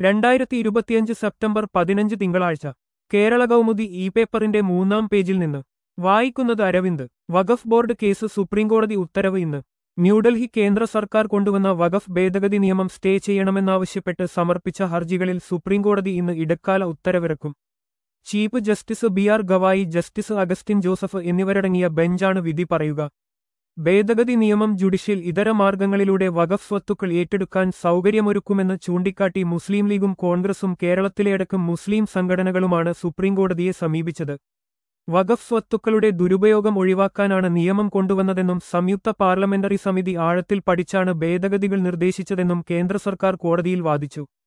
രണ്ടായിരത്തി ഇരുപത്തിയഞ്ച് സെപ്റ്റംബർ പതിനഞ്ച് തിങ്കളാഴ്ച കേരള കൗമുദി ഇ പേപ്പറിന്റെ മൂന്നാം പേജിൽ നിന്ന് വായിക്കുന്നത് അരവിന്ദ് വഖഫ് ബോർഡ് കേസ് സുപ്രീംകോടതി ഉത്തരവ് ഇന്ന് ന്യൂഡൽഹി കേന്ദ്ര സർക്കാർ കൊണ്ടുവന്ന വഖഫ് ഭേദഗതി നിയമം സ്റ്റേ ചെയ്യണമെന്നാവശ്യപ്പെട്ട് സമർപ്പിച്ച ഹർജികളിൽ സുപ്രീംകോടതി ഇന്ന് ഇടക്കാല ഉത്തരവിറക്കും chief justice B R Gavai justice Augustine Joseph എന്നിവരടങ്ങിയ ബെഞ്ചാണ് വിധി പറയുക ഭേദഗതി നിയമം ജുഡീഷ്യൽ ഇതര മാർഗങ്ങളിലൂടെ വഖഫ് സ്വത്തുക്കൾ ഏറ്റെടുക്കാൻ സൗകര്യമൊരുക്കുമെന്ന് ചൂണ്ടിക്കാട്ടി മുസ്ലിം ലീഗും കോൺഗ്രസും കേരളത്തിലെയടക്കം മുസ്ലിം സംഘടനകളുമാണ് സുപ്രീംകോടതിയെ സമീപിച്ചത് വഖഫ് സ്വത്തുക്കളുടെ ദുരുപയോഗം ഒഴിവാക്കാനാണ് നിയമം കൊണ്ടുവന്നതെന്നും സംയുക്ത പാർലമെന്ററി സമിതി ആഴത്തിൽ പഠിച്ചാണ് ഭേദഗതികൾ നിർദ്ദേശിച്ചതെന്നും കേന്ദ്ര സർക്കാർ കോടതിയിൽ വാദിച്ചു